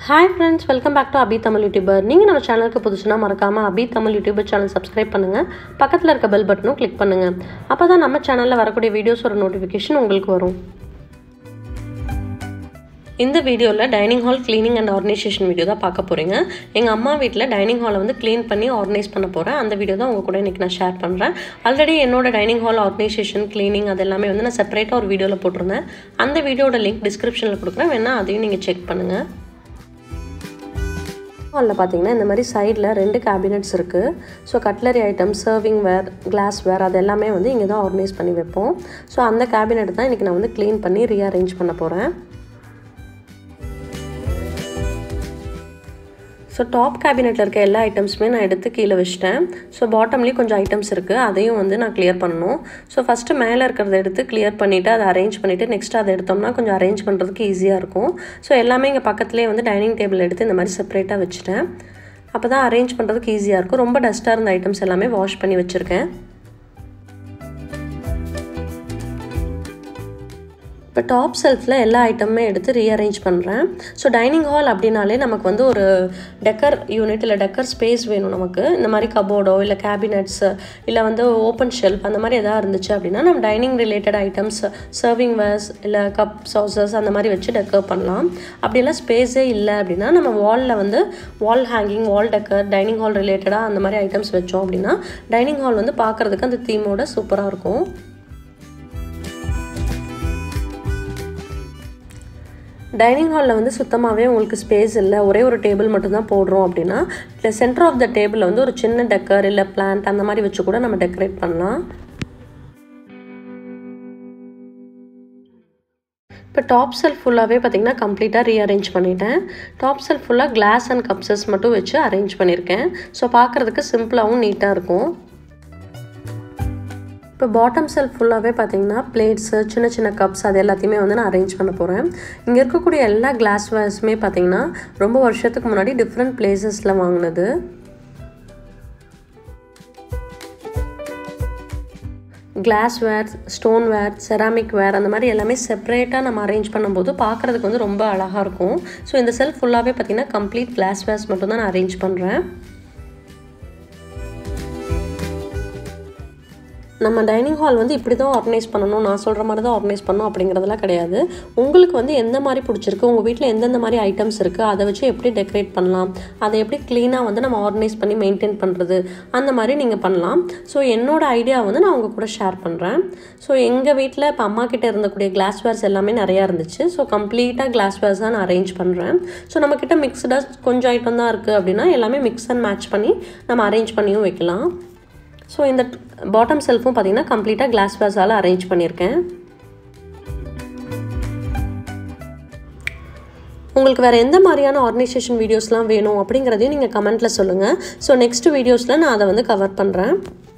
hi friends welcome back to Abi Tamil YouTuber நீங்கள் நம்ம சேனலுக்கு புதுசுனா மறக்காமல் Abi Tamil YouTuber channel subscribe பண்ணுங்கள் பக்கத்தில் இருக்க பெல் பட்டனும் கிளிக் பண்ணுங்கள் அப்போ தான் நம்ம சேனலில் வரக்கூடிய வீடியோஸோட நோட்டிஃபிகேஷன் உங்களுக்கு வரும் இந்த வீடியோவில் dining hall cleaning and organisation video தான் பார்க்க போகிறீங்க எங்கள் அம்மா வீட்டில் டைனிங் ஹாலை வந்து க்ளீன் பண்ணி ஆர்கனைஸ் பண்ண போகிறேன் அந்த வீடியோ தான் உங்கள் கூட இன்றைக்கி நான் ஷேர் பண்ணுறேன் ஆல்ரெடி என்னோட டைனிங் ஹால் ஆர்கனைசேஷன் க்ளீனிங் அது எல்லாமே வந்து நான் செப்பரேட்டாக ஒரு வீடியோவில் போட்டிருந்தேன் அந்த வீடியோட லிங்க் டிஸ்கிரிப்ஷனில் கொடுக்குறேன் வேணால் அதையும் நீங்கள் செக் பண்ணுங்கள் ஹாலில் பார்த்தீங்கன்னா இந்த மாதிரி சைடில் ரெண்டு கேபினெட்ஸ் இருக்குது so cutlery item serving ware glass ware அது எல்லாமே வந்து இங்கே தான் ஆர்கனைஸ் பண்ணி வைப்போம் ஸோ அந்த கேபினெட் தான் இன்றைக்கி நான் வந்து க்ளீன் பண்ணி ரீஅரேஞ்ச் பண்ண போகிறேன் ஸோ டாப் கேபினெட்டில் இருக்க எல்லா ஐட்டம்ஸுமே நான் எடுத்து கீழே வச்சிட்டேன் ஸோ பாட்டம்லேயும் கொஞ்சம் ஐட்டம்ஸ் இருக்குது அதையும் வந்து நான் கிளியர் பண்ணணும் ஸோ ஃபஸ்ட்டு மேலே இருக்கிறத எடுத்து கிளியர் பண்ணிவிட்டு அதை அரேஞ்ச் பண்ணிவிட்டு நெக்ஸ்ட் அதை எடுத்தோம்னா கொஞ்சம் அரேஞ்ச் பண்ணுறதுக்கு ஈஸியாக இருக்கும் ஸோ எல்லாமே இங்கே பக்கத்துலேயே வந்து டைனிங் டேபிள் எடுத்து இந்த மாதிரி செப்பரேட்டாக வச்சுட்டேன் அப்போ தான் அரேஞ்ச் பண்ணுறதுக்கு ஈஸியாக இருக்கும் ரொம்ப டஸ்ட்டாக இருந்த ஐட்டம்ஸ் எல்லாமே வாஷ் பண்ணி வச்சுருக்கேன் இப்போ டாப் செல்ஃபில் எல்லா ஐட்டமுமே எடுத்து ரீஅரேஞ்ச் பண்ணுறேன் ஸோ டைனிங் ஹால் அப்படின்னாலே நமக்கு வந்து ஒரு டெக்கர் யூனிட் இல்லை டெக்கர் ஸ்பேஸ் வேணும் நமக்கு இந்த மாதிரி கபோர்டோ இல்லை கேபினட்ஸ் இல்லை வந்து ஓப்பன் ஷெல்ஃப் அந்த மாதிரி எதாவது இருந்துச்சு அப்படின்னா நம்ம dining related items serving wares இல்லை கப் சாசஸ் அந்த மாதிரி வச்சு டெக்கர் பண்ணலாம் அப்படியெல்லாம் ஸ்பேஸே இல்லை அப்படின்னா நம்ம வாலில் வந்து wall hanging wall decor dining hall ரிலேட்டடாக அந்த மாதிரி ஐட்டம்ஸ் வச்சோம் அப்படின்னா டைனிங் ஹால் வந்து பார்க்குறதுக்கு அந்த தீமோட சூப்பராக இருக்கும் டைனிங் ஹாலில் வந்து சுத்தமாகவே உங்களுக்கு ஸ்பேஸ் இல்லை ஒரே ஒரு டேபிள் மட்டும்தான் போடுறோம் அப்படின்னா இல்லை சென்டர் ஆஃப் த டேபிளில் வந்து ஒரு சின்ன டெக்கர் இல்லை பிளான்ட் அந்த மாதிரி வச்சு கூட நம்ம டெக்கரேட் பண்ணலாம் இப்போ டாப் செல்ஃப் ஃபுல்லாகவே பார்த்திங்கன்னா கம்ப்ளீட்டாக ரீஅரேஞ்ச் பண்ணிட்டேன் டாப் செல்ஃப் ஃபுல்லாக கிளாஸ் அண்ட் கப்ஸஸ் மட்டும் வச்சு அரேஞ்ச் பண்ணியிருக்கேன் ஸோ பார்க்குறதுக்கு சிம்பிளாகவும் நீட்டாக இருக்கும் இப்போ பாட்டம் செல்ஃப் ஃபுல்லாகவே பார்த்தீங்கன்னா பிளேட்ஸு சின்ன சின்ன கப்ஸ் அது எல்லாத்தையுமே வந்து நான் அரேஞ்ச் பண்ண போகிறேன் இங்கே இருக்கக்கூடிய எல்லா கிளாஸ் வேர்ஸுமே பார்த்தீங்கன்னா ரொம்ப வருஷத்துக்கு முன்னாடி டிஃப்ரெண்ட் பிளேசஸில் வாங்கினது glass ware stone ware ceramic ware அந்த மாதிரி எல்லாமே செப்பரேட்டாக நம்ம அரேஞ்ச் பண்ணும்போது பார்க்குறதுக்கு வந்து ரொம்ப அழகாக இருக்கும் ஸோ இந்த செல்ஃப் ஃபுல்லாகவே பார்த்திங்கன்னா கம்ப்ளீட் கிளாஸ் வேர்ஸ் மட்டும் தான் நான் அரேஞ்ச் பண்ணுறேன் நம்ம டைனிங் ஹால் வந்து இப்படி தான் ஆர்கனைஸ் பண்ணணும் நான் சொல்கிற மாதிரி தான் ஆர்கனைஸ் பண்ணணும் அப்படிங்கிறதெல்லாம் கிடையாது உங்களுக்கு வந்து எந்த மாதிரி பிடிச்சிருக்கு உங்கள் வீட்டில் எந்தெந்த மாதிரி ஐட்டம்ஸ் இருக்குது அதை வச்சு எப்படி டெக்கரேட் பண்ணலாம் அதை எப்படி க்ளீனாக வந்து நம்ம ஆர்கனைஸ் பண்ணி மெயின்டைன் பண்ணுறது அந்த மாதிரி நீங்கள் பண்ணலாம் ஸோ என்னோடய ஐடியா வந்து நான் உங்கள் கூட ஷேர் பண்ணுறேன் ஸோ எங்கள் வீட்டில் இப்போ அம்மா கிட்டே இருந்தக்கூடிய கிளாஸ் வேர்ஸ் எல்லாமே நிறையா இருந்துச்சு ஸோ கம்ப்ளீட்டாக கிளாஸ் வேர்ஸ் தான் நான் அரேஞ்ச் பண்ணுறேன் ஸோ நம்மக்கிட்ட மிக்ஸ்டாக கொஞ்சம் ஐட்டம் தான் இருக்குது அப்படின்னா எல்லாமே மிக்ஸ் அண்ட் மேட்ச் பண்ணி நம்ம அரேஞ்ச் பண்ணியும் வைக்கலாம் ஸோ இந்த பாட்டம் செல்ஃபும் பார்த்திங்கன்னா கம்ப்ளீட்டாக கிளாஸ் வேர்ஸால் அரேஞ்ச் பண்ணியிருக்கேன் உங்களுக்கு வேறு எந்த மாதிரியான ஆர்கனைசேஷன் வீடியோஸ்லாம் வேணும் அப்படிங்கிறதையும் நீங்கள் கமெண்ட்டில் சொல்லுங்கள் ஸோ நெக்ஸ்ட் வீடியோஸில் நான் அதை வந்து கவர் பண்ணுறேன்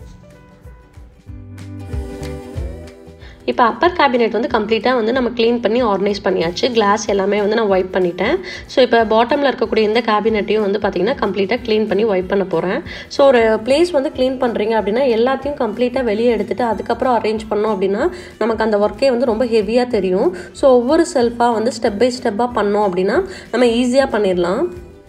இப்போ அப்பர் கேபினெட் வந்து கம்ப்ளீட்டாக வந்து நம்ம க்ளீன் பண்ணி ஆர்கனைஸ் பண்ணியாச்சு கிளாஸ் எல்லாமே வந்து நான் ஒய்ப் பண்ணிட்டேன் ஸோ இப்போ பாட்டமில் இருக்கக்கூடிய இந்த கேபினெட்டையும் வந்து பார்த்திங்கன்னா கம்ப்ளீட்டாக க்ளீன் பண்ணி ஒய்ப் பண்ண போகிறேன் ஸோ ஒரு பிளேஸ் வந்து க்ளீன் பண்ணுறீங்க அப்படின்னா எல்லாத்தையும் கம்ப்ளீட்டாக வெளியே எடுத்துகிட்டு அதுக்கப்புறம் அரேஞ்ச் பண்ணோம் அப்படின்னா நமக்கு அந்த ஒர்க்கே வந்து ரொம்ப ஹெவியாக தெரியும் ஸோ ஒவ்வொரு செல்ஃபாக வந்து ஸ்டெப் பை ஸ்டெப்பாக பண்ணோம் அப்படின்னா நம்ம ஈஸியாக பண்ணிடலாம்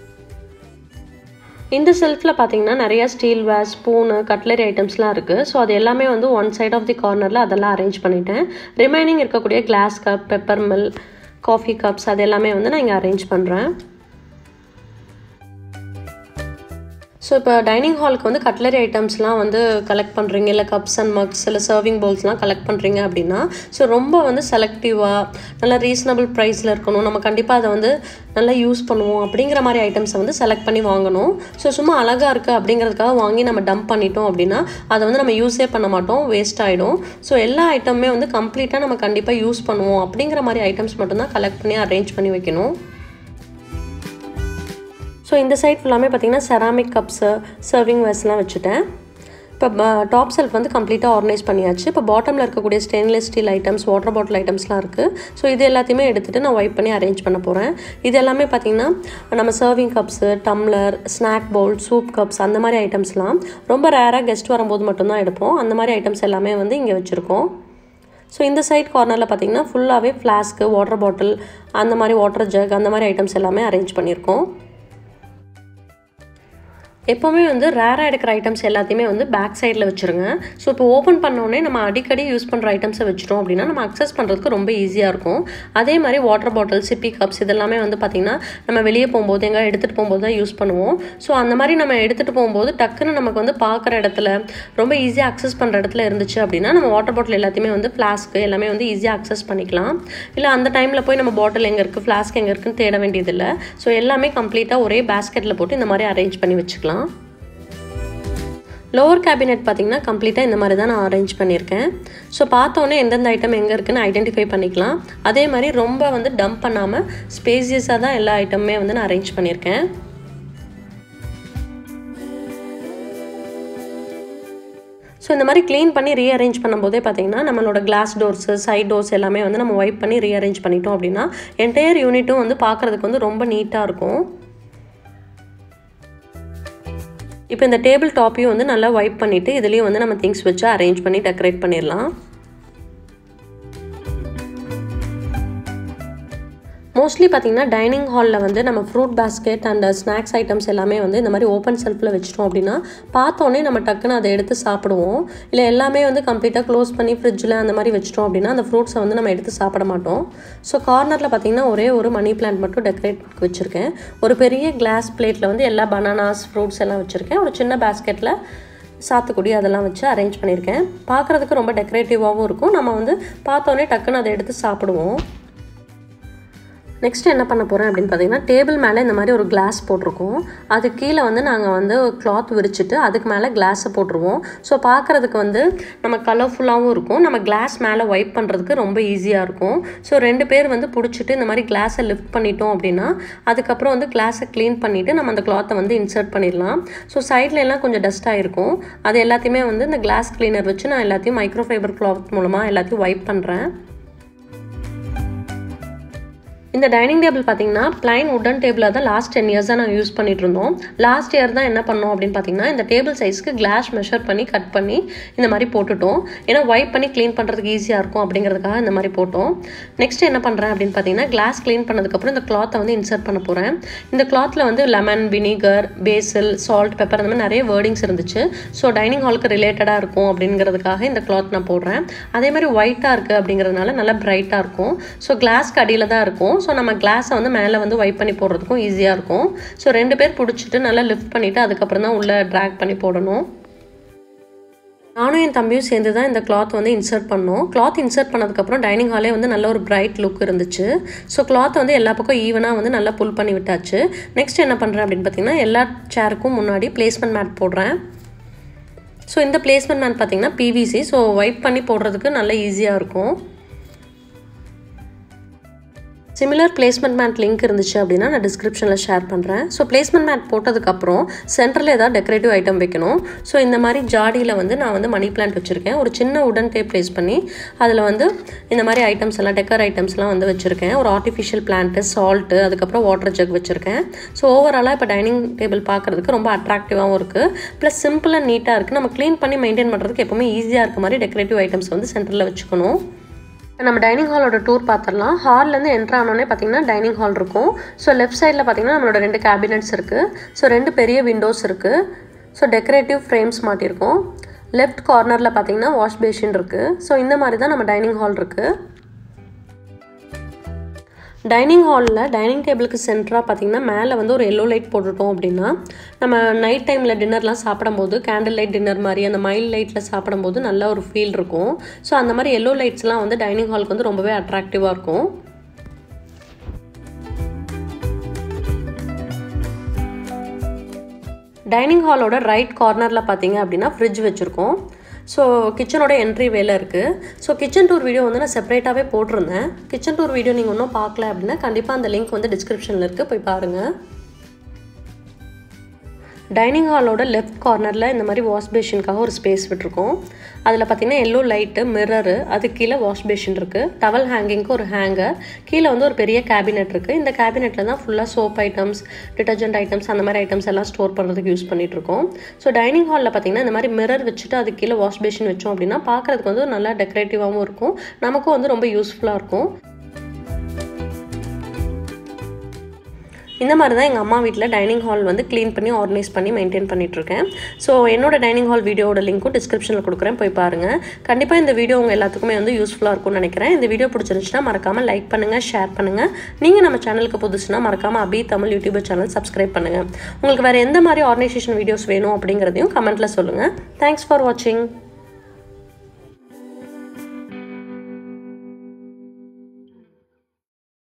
இந்த செல்ஃபில் பார்த்தீங்கன்னா நிறையா ஸ்டீல் வேர் ஸ்பூனு கட்லரி ஐட்டம்ஸ்லாம் இருக்குது ஸோ அது எல்லாமே வந்து ஒன் சைட் ஆஃப் தி கார்னரில் அதெல்லாம் அரேஞ்ச் பண்ணிட்டேன் ரிமைனிங் இருக்கக்கூடிய glass cup pepper mill coffee cups அது எல்லாமே வந்து நான் இங்கே அரேஞ்ச் பண்ணுறேன் ஸோ இப்போ டைனிங் ஹாலுக்கு வந்து கட்லரி ஐட்டம்ஸ்லாம் வந்து கலெக்ட் பண்ணுறீங்க இல்லை கப்ஸ் அண்ட் மக்ஸ் இல்லை சர்விங் பவுல்ஸ்லாம் கலெக்ட் பண்ணுறீங்க அப்படின்னா ஸோ ரொம்ப வந்து செலக்டிவாக நல்லா ரீசனபிள் ப்ரைஸில் இருக்கணும் நம்ம கண்டிப்பாக அதை வந்து நல்லா யூஸ் பண்ணுவோம் அப்படிங்கிற மாதிரி ஐட்டம்ஸை வந்து செலக்ட் பண்ணி வாங்கணும் ஸோ சும்மா அழகாக இருக்குது அப்படிங்கிறதுக்காக வாங்கி நம்ம டம்ப் பண்ணிட்டோம் அப்படின்னா அதை வந்து நம்ம யூஸே பண்ண மாட்டோம் வேஸ்ட் ஆகிடும் ஸோ எல்லா ஐட்டமுமே வந்து கம்ப்ளீட்டாக நம்ம கண்டிப்பாக யூஸ் பண்ணுவோம் அப்படிங்கிற மாதிரி ஐட்டம்ஸ் மட்டும்தான் கலெக்ட் பண்ணி அரேஞ்ச் பண்ணி வைக்கணும் ஸோ இந்த சைட் ஃபுல்லாமே பார்த்திங்கன்னா செராமிக் கப்ஸு சர்விங் வேர்ஸ்லாம் வச்சுட்டேன் இப்போ டாப் செல்ஃப் வந்து கம்ப்ளீட்டாக ஆர்கனைஸ் பண்ணியாச்சு இப்போ பாட்டமில் இருக்கக்கூடிய stainless steel items water bottle ஐட்டம்ஸ்லாம் இருக்குது ஸோ இது எல்லாத்தையுமே எடுத்துகிட்டு நான் ஒய்ப் பண்ணி அரேஞ்ச் பண்ண போகிறேன் இது எல்லாமே பார்த்திங்கன்னா நம்ம serving cups tumbler snack bowl soup cups அந்த மாதிரி ஐட்டம்ஸ்லாம் ரொம்ப ரேராக கெஸ்ட் வரும்போது மட்டும்தான் எடுப்போம் அந்த மாதிரி ஐட்டம்ஸ் எல்லாமே வந்து இங்கே வச்சுருக்கோம் ஸோ இந்த சைட் கார்னரில் பார்த்தீங்கன்னா ஃபுல்லாகவே ஃப்ளாஸ்க்கு வாட்டர் பாட்டில் அந்த மாதிரி வாட்டர் ஜக் அந்த மாதிரி ஐட்டம்ஸ் எல்லாமே அரேஞ்ச் பண்ணியிருக்கோம் எப்போவுமே வந்து ரேராக எடுக்கிற ஐட்டம்ஸ் எல்லாத்தையுமே வந்து பேக் சைடில் வச்சுருங்க ஸோ இப்போ ஓப்பன் பண்ணோடனே நம்ம அடிக்கடி யூஸ் பண்ணுற ஐட்டம்ஸை வச்சிட்டோம் அப்படின்னா நம்ம அக்சஸ் பண்ணுறதுக்கு ரொம்ப ஈஸியாக இருக்கும் அதே மாதிரி வாட்டர் பாட்டில் சிப்பி கப்ஸ் இதெல்லாமே வந்து பார்த்திங்கன்னா நம்ம வெளியே போகும்போது எங்கே எடுத்துகிட்டு போகும்போது தான் யூஸ் பண்ணுவோம் ஸோ அந்த மாதிரி நம்ம எடுத்துகிட்டு போகும்போது டக்குன்னு நமக்கு வந்து பார்க்குற இடத்துல ரொம்ப ஈஸியாக அக்சஸ் பண்ணுற இடத்துல இருந்துச்சு அப்படின்னா நம்ம வாட்டர் பாட்டில் எல்லாத்தையுமே வந்து ஃப்ளாஸ்க்கு எல்லாமே வந்து ஈஸியாக அக்சஸ் பண்ணிக்கலாம் இல்லை அந்த டைமில் போய் நம்ம பாட்டில் எங்கே இருக்குது ஃப்ளாஸ்க் எங்கே இருக்குன்னு தேட வேண்டியதில்லை ஸோ எல்லாமே கம்ப்ளீட்டாக ஒரே பேஸ்கெட்டில் போட்டு இந்த மாதிரி அரேஞ்ச் பண்ணி வச்சுக்கலாம் லோவர் கேபினெட் பார்த்திங்கன்னா கம்ப்ளீட்டாக இந்த மாதிரி தான் நான் அரேஞ்ச் பண்ணியிருக்கேன் ஸோ பார்த்தோன்னே எந்தெந்த ஐட்டம் எங்கே இருக்குன்னு ஐடென்டிஃபை பண்ணிக்கலாம் அதே மாதிரி ரொம்ப வந்து டம்ப் பண்ணாமல் ஸ்பேசியஸாக தான் எல்லா ஐட்டமுமே வந்து நான் அரேஞ்ச் பண்ணியிருக்கேன் ஸோ இந்த மாதிரி க்ளீன் பண்ணி ரீஅரேஞ்ச் பண்ணும்போதே பார்த்தீங்கன்னா நம்மளோட கிளாஸ் டோர்ஸு சைட் டோர்ஸ் எல்லாமே வந்து நம்ம வைப் பண்ணி ரீஅரேஞ்ச் பண்ணிட்டோம் அப்படின்னா என்டையர் யூனிட்டும் வந்து பார்க்குறதுக்கு வந்து ரொம்ப நீட்டாக இருக்கும் இப்போ இந்த டேபிள் டாப்பையும் வந்து நல்லா வைப் பண்ணிவிட்டு இதுலேயும் வந்து நம்ம திங்ஸ் வச்சு அரேஞ்ச் பண்ணி டெக்கரேட் பண்ணிடலாம் மோஸ்ட்லி பார்த்திங்கன்னா டைனிங் ஹாலில் வந்து நம்ம fruit basket and snacks items எல்லாமே வந்து இந்த மாதிரி ஓப்பன் செல்ஃபில் வச்சிட்டோம் அப்படின்னா பார்த்தோன்னே நம்ம டக்குன்னு அதை எடுத்து சாப்பிடுவோம் இல்லை எல்லாமே வந்து கம்ப்ளீட்டாக க்ளோஸ் பண்ணி ஃப்ரிட்ஜில் அந்த மாதிரி வச்சிட்டோம் அப்படின்னா அந்த ஃப்ரூட்ஸை வந்து நம்ம எடுத்து சாப்பிட மாட்டோம் ஸோ கார்னரில் பார்த்திங்கன்னா ஒரே ஒரு மணி பிளான்ட் மட்டும் டெக்கரேட் வச்சுருக்கேன் ஒரு பெரிய கிளாஸ் பிளேட்டில் வந்து எல்லா பனானாஸ் ஃப்ரூட்ஸ் எல்லாம் வச்சுருக்கேன் ஒரு சின்ன பேஸ்கெட்டில் சாத்துக்குடி அதெல்லாம் வச்சு அரேஞ்ச் பண்ணியிருக்கேன் பார்க்குறதுக்கு ரொம்ப டெக்கரேட்டிவாகவும் இருக்கும் நம்ம வந்து பார்த்தோன்னே டக்குன்னு அதை எடுத்து சாப்பிடுவோம் நெக்ஸ்ட் என்ன பண்ண போகிறேன் அப்படின்னு பார்த்தீங்கன்னா டேபிள் மேலே இந்த மாதிரி ஒரு கிளாஸ் போட்டிருக்கோம் அது கீழே வந்து நாங்கள் வந்து கிளாத் விரிச்சிட்டு அதுக்கு மேலே கிளாஸை போட்டுருவோம் ஸோ பார்க்குறதுக்கு வந்து நம்ம கலர்ஃபுல்லாகவும் இருக்கும் நம்ம கிளாஸ் மேலே வைப் பண்ணுறதுக்கு ரொம்ப ஈஸியாக இருக்கும் ஸோ ரெண்டு பேர் வந்து பிடிச்சிட்டு இந்த மாதிரி கிளாஸை லிஃப்ட் பண்ணிட்டோம் அப்படின்னா அதுக்கப்புறம் வந்து கிளாஸை க்ளீன் பண்ணிவிட்டு நம்ம அந்த கிளாத்தை வந்து இன்சர்ட் பண்ணிடலாம் ஸோ சைடில் எல்லாம் கொஞ்சம் டஸ்ட்டாக இருக்கும் அது எல்லாத்தையுமே வந்து இந்த கிளாஸ் க்ளீனர் வச்சு நான் எல்லாத்தையும் மைக்ரோ ஃபைபர் கிளாத் மூலமாக எல்லாத்தையும் வைப் பண்ணுறேன் இந்த டைனிங் டேபிள் பார்த்தீங்கன்னா பிளைன் உட்டன் டேபிளாக தான் லாஸ்ட் டென் இயர்ஸாக நாங்கள் யூஸ் பண்ணிட்டு இருந்தோம் லாஸ்ட் இயர் தான் என்ன பண்ணோம் அப்படின்னு பார்த்தீங்கன்னா இந்த டேபிள் சைஸ்க்கு கிளாஸ் மெஷர் பண்ணி கட் பண்ணி இந்த மாதிரி போட்டுட்டோம் ஏன்னா வைப் பண்ணி க்ளீன் பண்ணுறதுக்கு ஈஸியாக இருக்கும் அப்படிங்கிறதுக்காக இந்த மாதிரி போட்டோம் நெக்ஸ்ட் என்ன பண்ணுறேன் அப்படின்னு பார்த்தீங்கன்னா கிளாஸ் க்ளீன் பண்ணதுக்கப்புறம் இந்த கிளாத்தை வந்து இன்சர்ட் பண்ண போகிறேன் இந்த கிளாத்தில் வந்து lemon vinegar basil salt pepper அந்த மாதிரி நிறைய வேர்டிங்ஸ் இருந்துச்சு ஸோ டைனிங் ஹாலுக்கு ரிலேட்டடாக இருக்கும் அப்படிங்கிறதுக்காக இந்த கிளாத் நான் போடுறேன் அதே மாதிரி ஒயிட்டாக இருக்குது அப்படிங்கிறதுனால நல்லா பிரைட்டாக இருக்கும் ஸோ கிளாஸ்க்கு அடியில் தான் இருக்கும் ஸோ நம்ம கிளாஸை வந்து மேலே வந்து வைப் பண்ணி போடுறதுக்கும் ஈஸியாக இருக்கும் ஸோ ரெண்டு பேர் பிடிச்சிட்டு நல்லா லிஃப்ட் பண்ணிவிட்டு அதுக்கப்புறம் தான் உள்ளே ட்ராக் பண்ணி போடணும் நானும் என் தம்பியும் சேர்ந்து தான் இந்த கிளாத் வந்து இன்சர்ட் பண்ணோம் கிளாத் இன்சர்ட் பண்ணதுக்கப்புறம் டைனிங் ஹாலே வந்து நல்ல ஒரு பிரைட் லுக் இருந்துச்சு ஸோ கிளாத் வந்து எல்லா பக்கம் ஈவனாக வந்து நல்லா புல் பண்ணி விட்டாச்சு நெக்ஸ்ட் என்ன பண்ணுறேன் அப்படின்னு பார்த்தீங்கன்னா எல்லா சேருக்கும் முன்னாடி பிளேஸ்மெண்ட் மேட் போடுறேன் ஸோ இந்த பிளேஸ்மெண்ட் மேட் பார்த்தீங்கன்னா பிவிசி ஸோ வைப் பண்ணி போடுறதுக்கு நல்ல ஈஸியாக இருக்கும் சிமிலர் பிளேஸ்மெண்ட் மேட் லிங்க் இருந்துச்சு அப்படின்னா நான் டிஸ்கிரிப்ஷனில் ஷேர் பண்ணுறேன் ஸோ பிளேஸ்மெண்ட் மேட் போட்டதுக்கப்புறம் சென்டரில் ஏதாவது டெக்கரேட்டிவ் ஐட்டம் வைக்கணும் ஸோ இந்த மாதிரி ஜாடியில் வந்து நான் வந்து மணி பிளான்ட் வச்சுருக்கேன் ஒரு சின்ன உடன் டேப் ப்ளேஸ் பண்ணி அதில் வந்து இந்த மாதிரி ஐட்டம்ஸ் எல்லாம் டெக்கர் ஐட்டம்ஸ்லாம் வந்து வச்சுருக்கேன் ஒரு ஆர்டிஃபிஷியல் பிளான்ட்டு சால்ட்டு அதுக்கப்புறம் வாட்டர் ஜக் வச்சுருக்கேன் ஸோ ஓவராலாக இப்போ டைனிங் டேபிள் பார்க்குறதுக்கு ரொம்ப அட்ராக்டிவாகவும் இருக்குது ப்ளஸ் சிம்பிள் அண்ட் நீட்டாக இருக்குது நம்ம க்ளீன் பண்ணி மெயின்டைன் பண்ணுறதுக்கு எப்போவுமே ஈஸியாக இருக்க மாதிரி டெக்கரேட்டிவ் ஐட்டம்ஸ் வந்து சென்டரில் வச்சுக்கணும் நம்ம டைனிங் ஹாலோட டூர் பார்த்துடலாம் ஹால்லேருந்து என்ட்ரு ஆனோடனே பார்த்தீங்கன்னா டைனிங் ஹால் இருக்கும் ஸோ லெஃப்ட் சைடில் பார்த்தீங்கன்னா நம்மளோட ரெண்டு கேபினெட்ஸ் இருக்குது ஸோ ரெண்டு பெரிய விண்டோஸ் இருக்குது ஸோ டெக்கரேட்டிவ் ஃப்ரேம்ஸ் மாட்டியிருக்கோம் லெஃப்ட் கார்னரில் பார்த்தீங்கன்னா வாஷ் பேஷின் இருக்குது ஸோ இந்த மாதிரி தான் நம்ம டைனிங் ஹால் இருக்குது டைனிங் ஹாலில் டைனிங் டேபிளுக்கு சென்டராக பார்த்தீங்கன்னா மேலே வந்து ஒரு எல்லோ லைட் போட்டுட்டோம் அப்படின்னா நம்ம நைட் டைமில் டின்னர்லாம் சாப்பிடும்போது கேண்டில் லைட் டின்னர் மாதிரி அந்த மைல் லைட்டில் சாப்பிடும்போது நல்ல ஒரு ஃபீல் இருக்கும் ஸோ அந்த மாதிரி எல்லோ லைட்ஸ்லாம் வந்து டைனிங் ஹாலுக்கு வந்து ரொம்பவே அட்ராக்டிவாக இருக்கும் டைனிங் ஹாலோட ரைட் கார்னரில் பார்த்தீங்க அப்படின்னா ஃப்ரிட்ஜ் வச்சுருக்கோம் ஸோ கிச்சனோட என்ட்ரி வேலை இருக்குது ஸோ கிச்சன் டூர் வீடியோ வந்து நான் செப்பரேட்டாகவே போட்டிருந்தேன் கிச்சன் டூர் வீடியோ நீங்கள் இன்னும் பார்க்கல அப்படின்னா கண்டிப்பாக அந்த லிங்க் வந்து டிஸ்கிரிப்ஷனில் இருக்குது போய் பாருங்கள் டைனிங் ஹாலோட லெஃப்ட் கார்னரில் இந்த மாதிரி வாஷ் பேஷனுக்காக ஒரு ஸ்பேஸ் விட்டுருக்கோம் அதில் பார்த்தீங்கன்னா எல்லோ லைட்டு மிரரு அது கீழே வாஷ் பேஷன் இருக்குது டவல் ஹேங்கிங்க்கு ஒரு ஹேங்கர் கீழே வந்து ஒரு பெரிய கேபினெட் இருக்குது இந்த கேபினெட்டில் தான் ஃபுல்லாக சோப் ஐட்டம்ஸ் டிட்டர்ஜென்ட் ஐட்டம்ஸ் அந்த மாதிரி ஐட்டம்ஸ் எல்லாம் ஸ்டோர் பண்ணுறதுக்கு யூஸ் பண்ணிட்டு இருக்கோம் ஸோ டைனிங் ஹாலில் பார்த்தீங்கன்னா இந்த மாதிரி மிரர் வச்சுட்டு அது கீழே வாஷ் பேஷன் வச்சோம் அப்படின்னா பார்க்குறதுக்கு வந்து நல்லா டெக்கரேட்டிவாகவும் இருக்கும் நமக்கும் வந்து ரொம்ப யூஸ்ஃபுல்லாக இருக்கும் இந்த மாதிரி தான் எங்கள் அம்மா வீட்டில் டைனிங் ஹால் வந்து க்ளீன் பண்ணி ஆர்கனைஸ் பண்ணி மெயின்டைன் பண்ணிகிட்ருக்கேன் ஸோ என்னோட டைனிங் ஹால் வீடியோட லிங்க்கும் டிஸ்கிரிப்ஷனில் கொடுக்குறேன் போய் பாருங்கள் கண்டிப்பாக இந்த வீடியோ உங்கள் எல்லாத்துக்குமே வந்து யூஸ்ஃபுல்லாக இருக்கும்னு நினைக்கிறேன் இந்த வீடியோ பிடிச்சிருந்துச்சுன்னா மறக்காமல் லைக் பண்ணுங்கள் ஷேர் பண்ணுங்கள் நீங்கள் நம்ம சேனலுக்கு புதுசுனா மறக்காமல் Abi Tamil YouTube channel subscribe பண்ணுங்கள் உங்களுக்கு வேறு எந்த மாதிரி ஆர்கனைசேஷன் வீடியோஸ் வேணும் அப்படிங்கிறதையும் கமெண்ட்டில் சொல்லுங்கள் தேங்க்ஸ் ஃபார் வாட்சிங்